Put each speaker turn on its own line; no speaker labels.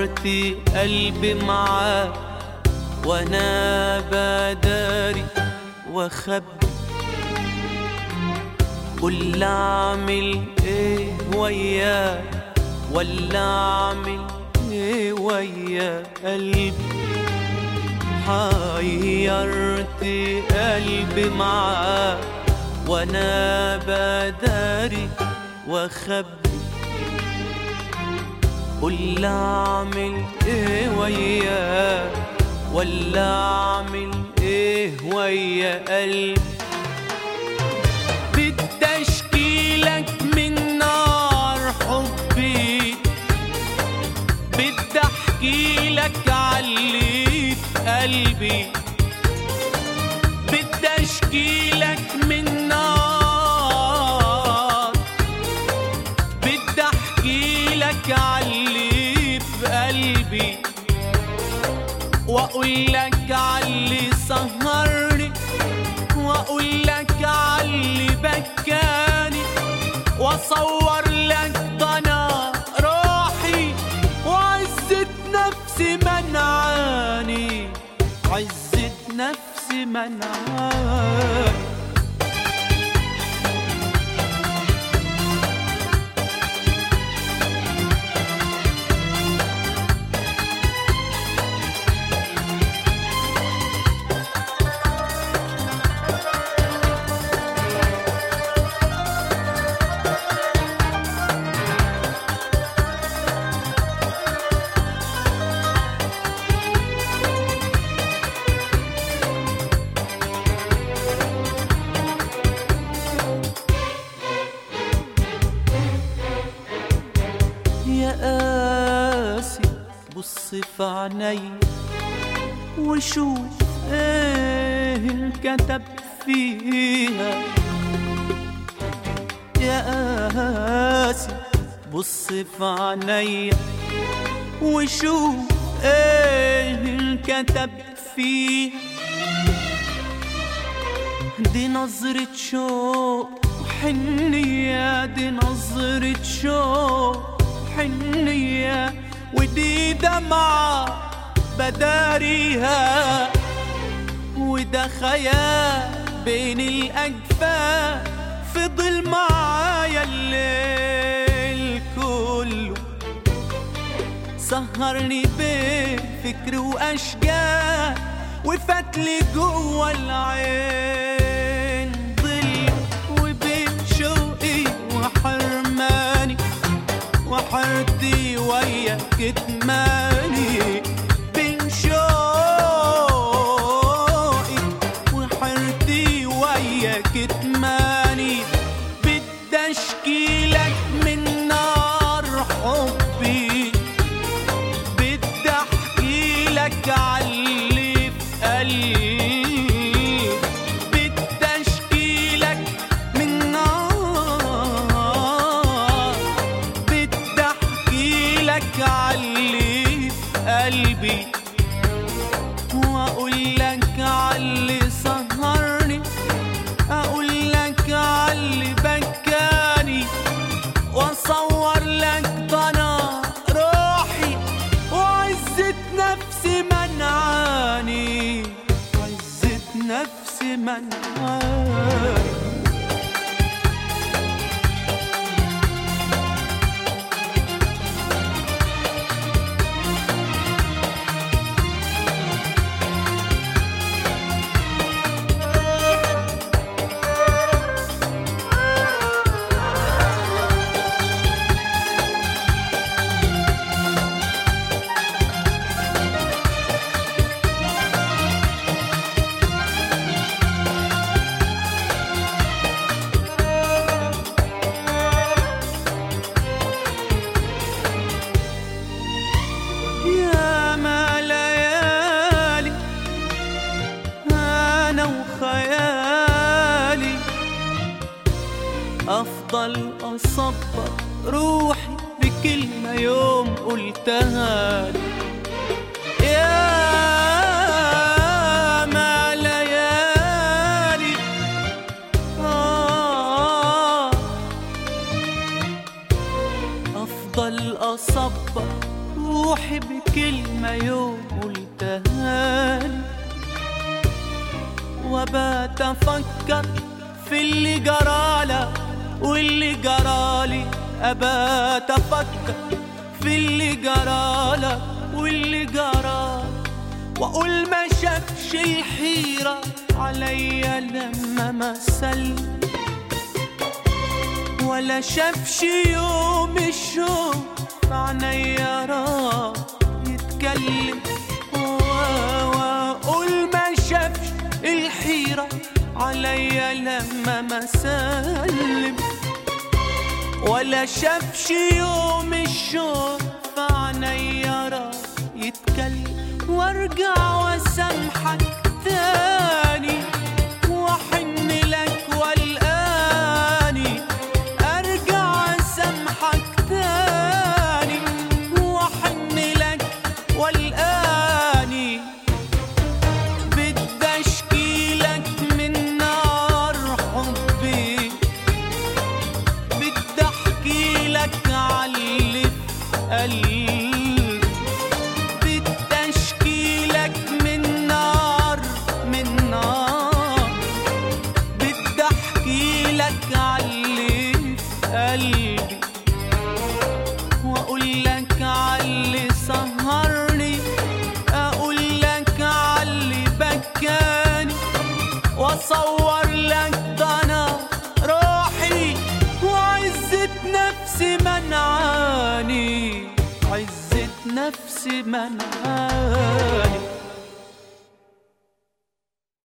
حيرت قلبي معاك وانا بداري واخبي قول اعمل ايه وياك ولا اعمل ايه ويا قلبي حيرت قلبي معاك وانا بداري واخبي قول اعمل ايه وياك ولا اعمل ايه ويا قلبي بدي اشكيلك من نار حبي بدي احكي لك علي في قلبي بدي اشكي لك من نار بدي احكي لك علي في قلبي واقول لك علي سهرني واقول لك علي بكاني واصور لك ضنا روحي وعزة نفسي منعاني عزة نفسي منعاني يا قاسي بص في عيني وشوف ايه الكتب فيها يا قاسي بص في عيني وشوف ايه الكتب فيها دي نظرة شوق وحنية دي نظرة شوق وحنية ودي دمعة بداريها وده خيال بين الأجفاف فضل معايا الليل كله سهرني بين فكر واشجار وفتلي جوه العين ظل وبين شوقي وحرماني وحرتي ويا كتماني بين شوقي وحرتي ويا كتماني بدي اشكي لك من نار حبي بدي احكي لك علي في قلبي بدي اشكي لك من نار بدي احكي لك علي في قلبي واقول لك علي سهرني اقول لك علي بكاني واصور لك ضنا روحي وعزة نفسي منعاني عزة نفسي منعاني يا ما ليالي أنا وخيالي أفضل أصبر روحي بكلمة يوم قلتها لي يا ما ليالي آه أفضل أصبر روحي بكلمة كلمة يوم قلتها لي وبات أفكر في اللي جرالك واللي جرالي أبات أفكر في اللي جرالك واللي جرالي وأقول ما شافش الحيرة عليا لما مثل ولا شافش يوم الشوق في عينيا راح يتكلم و- واقول ما شافش الحيرة عليا لما ما سلم ولا شافش يوم الشوق في عينيا راح يتكلم وارجع واسامحك تاني واحن لك والاني ارجع اسامحك تاني واحن لك والاني بدي اشكيلك من نار حبي بدي احكي لك عاللي في قلبي بدي اشكي لك من نار من نار بدي احكي لك عاللي في قلبي واقول لك عاللي سهرني اقول لك عاللي بكاني واصور لك ده انا روحي وعزة نفسي منعاني عزة نفسي منعاني